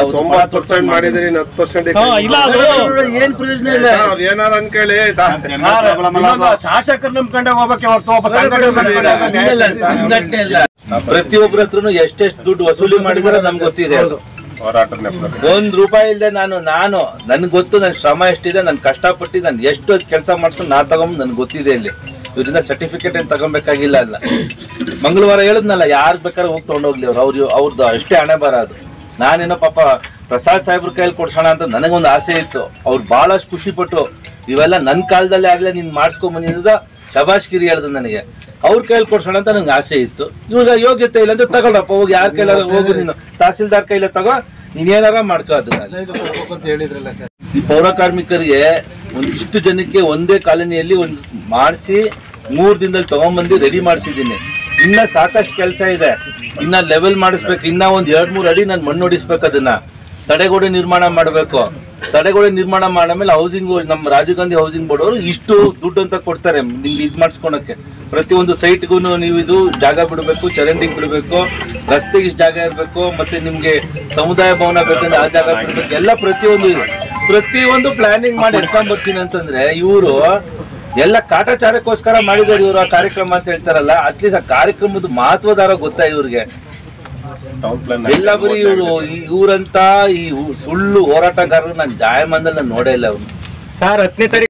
ನಾವು ತೊಂಬತ್ತು ಪರ್ಸೆಂಟ್ ಮಾಡಿದಿರಿ ಇನ್ನು ಹತ್ತು ಪರ್ಸೆಂಟ್ ಹಾ, ಇಲ್ಲ ಅದು ಏನ್ ಪ್ರಯೋಜನ ಇಲ್ಲ ಅವ್ರು ಏನಾರು ಅನ್ಕೊಳ್ಳಿ ಸರ್. ಶಾಸಕರು ನಂಬ್ಕೊಂಡೆ ಹೋಗ್ಬೇಕು ಹೊರತು ಒಬ್ಬ ಸಂಘಟನೆ ನಂಬ್ಕೊಂಡೆ ಹೋಗಕ್ಕೆ ನ್ಯಾಯ ಇಲ್ಲ, ಸಿಗಲ್ಲ. ಸಂಘಟನೆ ಇಲ್ಲ ಪ್ರತಿಯೊಬ್ಬರ ಹತ್ರನು ಎಷ್ಟೆಷ್ಟು ದುಡ್ಡು ವಸೂಲಿ ಮಾಡಿದಾರೆ ನಮ್ಗೆ ಗೊತ್ತಿದೆ ಅದು ಹೋರಾಟದ ನೆಪದಲ್ಲಿ. ಒಂದ್ ರೂಪಾಯಿ ಇಲ್ಲದೆ ನಾನು ನಾನು ನನ್ಗೆ ಗೊತ್ತು ನನ್ನ ಶ್ರಮ ಎಷ್ಟಿದೆ ನಾನು ಕಷ್ಟಪಟ್ಟು ನಾನು ಎಷ್ಟು ಕೆಲಸ ಮಾಡ್ಕೊಂಡು ನಾ ತಗೊಂಡ್ ನನ್ಗೆ ಗೊತ್ತಿದೆ ಇಲ್ಲಿ ಇದರಿಂದ ಸರ್ಟಿಫಿಕೇಟ್ ಏನ್ ತಗೊಬೇಕಾಗಿಲ್ಲ ಅಲ್ಲ ಮಂಗಳವಾರ ಹೇಳಿದ್ನಲ್ಲ ಯಾರು ಬೇಕಾದ್ರೆ ಹೋಗಿ ತಗೊಂಡೋಗ್ಲಿ ಅವ್ರು ಅವ್ರು ಅವ್ರದ್ದು ಅಷ್ಟೇ ಹಣೆ ಬರೋದು ನಾನೇನೋ ಪಾಪ ಪ್ರಸಾದ್ ಸಾಹೇಬ್ರ ಕೈಯಲ್ಲಿ ಕೊಡ್ಸೋಣ ಅಂತ ನನಗೊಂದು ಆಸೆ ಇತ್ತು ಅವ್ರು ಬಹಳಷ್ಟು ಖುಷಿ ಪಟ್ಟು ಇವೆಲ್ಲ ನನ್ನ ಕಾಲದಲ್ಲೇ ಆಗ್ಲೇ ನೀನ್ ಮಾಡಿಸ್ಕೊಂಡ್ ಬಂದಿದ್ದ ಶಬಾಷ್ಗಿರಿ ಹೇಳ್ದು ನನಗೆ ಅವ್ರ ಕೈಯಲ್ಲಿ ಕೊಡ್ಸೋಣ ಅಂತ ನಂಗೆ ಆಸೆ ಇತ್ತು ಇವಾಗ ಯೋಗ್ಯತೆ ಇಲ್ಲ ಅಂದ್ರೆ ತಗೊಳಪ್ಪ ಹೋಗಿ ಯಾರ ಕೈಲಾರ ಹೋಗು ನೀನು ತಹಸೀಲ್ದಾರ್ ಕೈಲೇ ತಗೋ ನೀನ್ ಏನಾರ ಮಾಡ್ಕೋ ಅದನ್ನ ಈ ಪೌರ ಕಾರ್ಮಿಕರಿಗೆ ಒಂದಿಷ್ಟು ಜನಕ್ಕೆ ಒಂದೇ ಕಾಲೋನಿಯಲ್ಲಿ ಒಂದು ಮಾಡಿಸಿ ಮೂರ್ ದಿನದಲ್ಲಿ ತಗೊಂಬಂದು ರೆಡಿ ಮಾಡಿಸಿದ್ದೀನಿ ಇನ್ನ ಸಾಕಷ್ಟು ಕೆಲಸ ಇದೆ ಇನ್ನ ಲೆವೆಲ್ ಮಾಡಿಸ್ಬೇಕು ಇನ್ನ ಒಂದ್ ಎರಡ್ ಮೂರ್ ಅಡಿ ನಾನು ಮಣ್ಣು ಹೊಡಿಸ್ಬೇಕು ಅದನ್ನ ತಡೆಗೋಡೆ ನಿರ್ಮಾಣ ಮಾಡಬೇಕು ತಡೆಗೋಡೆ ನಿರ್ಮಾಣ ಮಾಡಾದ್ಮೇಲೆ ಹೌಸಿಂಗ್ ನಮ್ಮ ರಾಜೀವ್ ಗಾಂಧಿ ಹೌಸಿಂಗ್ ಬೋರ್ಡ್ ಅವರು ಇಷ್ಟು ದುಡ್ಡು ಅಂತ ಕೊಡ್ತಾರೆ ನಿಮ್ಗೆ ಇದು ಮಾಡಿಸ್ಕೊಳಕ್ಕೆ ಪ್ರತಿಯೊಂದು ಸೈಟ್ಗೂ ನೀವು ಇದು ಜಾಗ ಬಿಡಬೇಕು ಚರಂಡಿಗೆ ಬಿಡಬೇಕು ರಸ್ತೆಗೆ ಇಷ್ಟು ಜಾಗ ಇರಬೇಕು ಮತ್ತೆ ನಿಮ್ಗೆ ಸಮುದಾಯ ಭವನ ಬೇಕಂದ್ರೆ ಆ ಜಾಗ ಬಿಡಬೇಕು ಎಲ್ಲ ಪ್ರತಿಯೊಂದು ಇದೆ ಪ್ರತಿಯೊಂದು ಪ್ಲಾನಿಂಗ್ ಮಾಡಿ ಎತ್ಕೊಂಡ್ ಬರ್ತೀನಿ ಅಂತಂದ್ರೆ ಇವರು ಎಲ್ಲ ಕಾಟಾಚಾರಕ್ಕೋಸ್ಕರ ಮಾಡಿದಾರೆ ಇವರು ಆ ಕಾರ್ಯಕ್ರಮ ಅಂತ ಹೇಳ್ತಾರಲ್ಲ ಅಟ್ಲೀಸ್ಟ್ ಆ ಕಾರ್ಯಕ್ರಮದ ಮಹತ್ವದಾರ ಗೊತ್ತಾ ಇವ್ರಿಗೆ ಟೌನ್ ಪ್ಲಾನ್ ಎಲ್ಲ ಬರೀ ಇವರು ಇವರಂತ ಈ ಸುಳ್ಳು ಹೋರಾಟಗಾರರು ನಾನು ಜಾಯಮಾನದಲ್ಲಿ ನಾನು ನೋಡೇ ಇಲ್ಲ ಅವ್ರು ಸರ್ ಹತ್ತನೇ ತಾರೀಕು